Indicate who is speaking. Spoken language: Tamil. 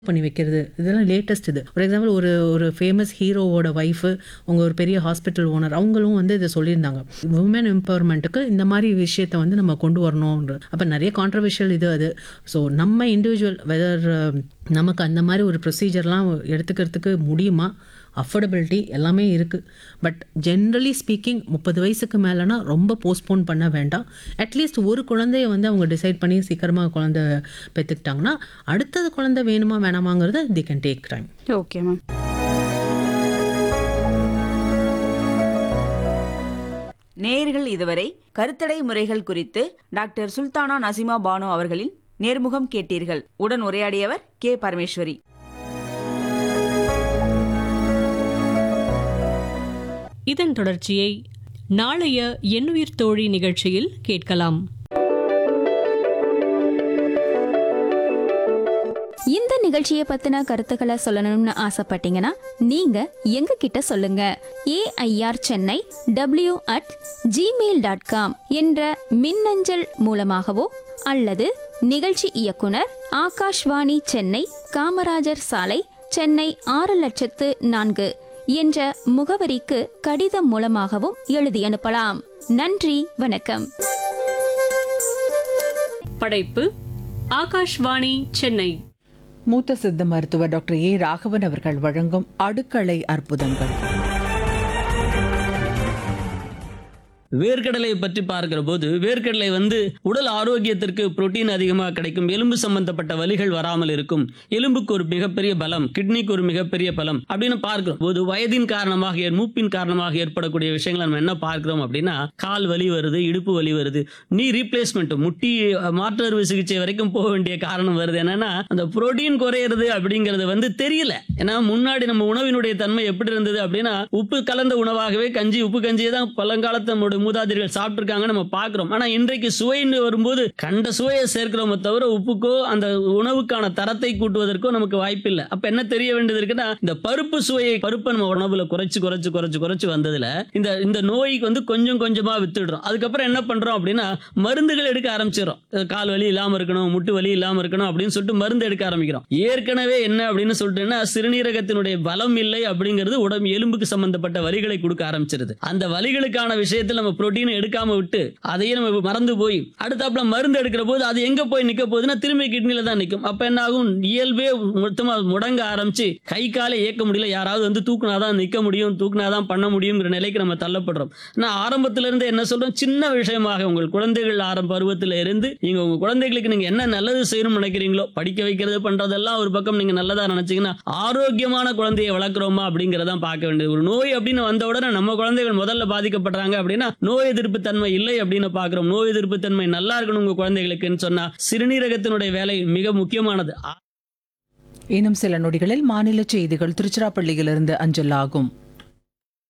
Speaker 1: பண்ணி வைக்கிறது இதெல்லாம் லேட்டஸ்ட் இது ஃபார் எக்ஸாம்பிள் ஒரு ஒரு ஃபேமஸ் ஹீரோவோட ஒய்ஃபு அவங்க ஒரு பெரிய ஹாஸ்பிட்டல் ஓனர் அவங்களும் வந்து இதை சொல்லியிருந்தாங்க உமன் எம்பவர்மெண்ட்டுக்கு இந்த மாதிரி விஷயத்தை வந்து நம்ம கொண்டு வரணுன்ற அப்போ நிறைய கான்ட்ரவர்ஷியல் இது அது ஸோ நம்ம இண்டிவிஜுவல் வெதர் நமக்கு அந்த மாதிரி ஒரு ப்ரொசீஜர்லாம் எடுத்துக்கிறதுக்கு முடியுமா அஃபோர்டபிலிட்டி எல்லாமே இருக்குது பட் ஜென்ரலி ஸ்பீக்கிங் முப்பது வயசுக்கு மேலேனா ரொம்ப போஸ்ட்போன் பண்ண வேண்டாம் அட்லீஸ்ட் ஒரு குழந்தைய வந்து அவங்க டிசைட் பண்ணி சீக்கிரமாக குழந்தை பெற்றுக்கிட்டாங்கன்னா அடுத்தது குழந்தை வேணுமா வேணாமாங்கிறத they can take time
Speaker 2: okay ma'am
Speaker 3: நேயர்கள் இதுவரை கருத்தடை முறைகள் குறித்து டாக்டர் சுல்தானா நசிமா பானு அவர்களின் நேர்முகம் கேட்டீர்கள் உடன் உரையாடியவர் கே பரமேஸ்வரி
Speaker 4: இதன் தொடர்ச்சியை நாளைய எண்ணுயிர் தோழி நிகழ்ச்சியில் கேட்கலாம்
Speaker 5: இந்த நிகழ்ச்சியை பத்தின கருத்துக்களை சொல்லணும்னு ஆசைப்பட்டீங்கன்னா நீங்க எங்க கிட்ட சொல்லுங்க AIR Chennai W at Gmail dot com என்ற மின்னஞ்சல் மூலமாகவோ அல்லது நிகழ்ச்சி இயக்குனர் ஆகாஷ்வாணி சென்னை காமராஜர் சாலை சென்னை ஆறு லட்சத்து நான்கு என்ற முகவரிக்கு கடிதம் மூலமாகவும் எழுதி அனுப்பலாம் நன்றி வணக்கம்
Speaker 4: படைப்பு ஆகாஷ்வாணி சென்னை
Speaker 6: மூத்த சித்த மருத்துவர் டாக்டர் ஏ ராகவன் அவர்கள் வழங்கும் அடுக்களை அற்புதங்கள்
Speaker 7: வேர்க்கடலை பற்றி பார்க்கிற போது வேர்க்கடலை வந்து உடல் ஆரோக்கியத்திற்கு புரோட்டீன் அதிகமாக கிடைக்கும் எலும்பு சம்பந்தப்பட்ட வலிகள் வராமல் இருக்கும் எலும்புக்கு ஒரு மிகப்பெரிய பலம் கிட்னிக்கு ஒரு மிகப்பெரிய பலம் அப்படின்னு பார்க்கிறோம் போது வயதின் காரணமாக ஏ- மூப்பின் காரணமாக ஏற்படக்கூடிய விஷயங்களை நம்ம என்ன பார்க்கிறோம் அப்படின்னா கால் வலி வருது இடுப்பு வலி வருது நீ ரீப்ளேஸ்மெண்ட் முட்டி அஹ், மாற்று அறுவை சிகிச்சை வரைக்கும் போக வேண்டிய காரணம் வருது என்னன்னா அந்த புரோட்டீன் குறையிறது அப்படிங்கிறது வந்து தெரியல ஏன்னா முன்னாடி நம்ம உணவினுடைய தன்மை எப்படி இருந்தது அப்படின்னா உப்பு கலந்த உணவாகவே கஞ்சி உப்பு கஞ்சியை தான் பழங்காலத்து நம்மளுடைய மூதாதையர்கள் சாப்பிட்டுருக்காங்க நம்ம பார்க்கிறோம் ஆனா இன்றைக்கு சுவைன்னு வரும்போது கண்ட சுவையை சேர்க்கிறோமே தவிர உப்புக்கோ அந்த உணவுக்கான தரத்தை கூட்டுவதற்கோ நமக்கு வாய்ப்பில்லை அப்ப என்ன தெரிய வேண்டியது இருக்குன்னா இந்த பருப்பு சுவையை பருப்பை நம்ம உணவுல குறைச்சு குறைச்சு குறைச்சு குறைச்சு வந்ததுல இந்த இந்த நோய்க்கு வந்து கொஞ்சம் கொஞ்சமா வித்துடுறோம் அதுக்கப்புறம் என்ன பண்றோம் அப்படின்னா மருந்துகள் எடுக்க ஆரம்பிச்சிடும் கால் வலி இல்லாம இருக்கணும் முட்டு வலி இல்லாம இருக்கணும் அப்படின்னு சொல்லிட்டு மருந்து எடுக்க ஆரம்பிக்கிறோம் ஏற்கனவே என்ன அப்படின்னு சொல்லிட்டுன்னா சிறுநீரகத்தினுடைய பலம் இல்லை அப்படிங்கிறது உடம்பு எலும்புக்கு சம்பந்தப்பட்ட வலிகளை கொடுக்க ஆரம்பிச்சிருது அந்த வலிகளுக்கான விஷயத்தில் நம்ம புரோட்டீன் எடுக்காம விட்டு அதையே நம்ம மறந்து போய் அடுத்தாப்புல மருந்து எடுக்கிற போது அது எங்க போய் நிக்க போகுதுன்னா திரும்பி கிட்னில தான் நிக்கும் அப்ப என்ன ஆகும் இயல்பே மொத்தமா முடங்க ஆரம்பிச்சு கை காலை இயக்க முடியல யாராவது வந்து தூக்குனாதான் நிக்க முடியும் தூக்குனாதான் பண்ண முடியுங்கிற நிலைக்கு நம்ம தள்ளப்படுறோம் நான் ஆரம்பத்துல இருந்து என்ன சொல்றேன் சின்ன விஷயமாக உங்கள் குழந்தைகள் ஆரம்ப பருவத்துல இருந்து நீங்க உங்க குழந்தைகளுக்கு நீங்க என்ன நல்லது செய்யணும்னு நினைக்கிறீங்களோ படிக்க வைக்கிறது பண்றதெல்லாம் ஒரு பக்கம் நீங்க நல்லதா நினைச்சீங்கன்னா ஆரோக்கியமான குழந்தையை வளர்க்குறோமா அப்படிங்கறதான் பார்க்க வேண்டியது ஒரு நோய் அப்படின்னு வந்த உடனே நம்ம குழந்தைகள் முதல்ல பாதிக்கப்படுறாங்க அப்படின்னா நோய் எதிர்ப்பு தன்மை இல்லை அப்படின்னு பார்க்கிறோம் நோய் எதிர்ப்பு தன்மை நல்லா இருக்கணும் உங்க குழந்தைகளுக்குன்னு சொன்னா சிறுநீரகத்தினுடைய வேலை மிக முக்கியமானது
Speaker 6: இன்னும் சில நொடிகளில் மாநில செய்திகள் திருச்சிராப்பள்ளியிலிருந்து அஞ்சல் ஆகும்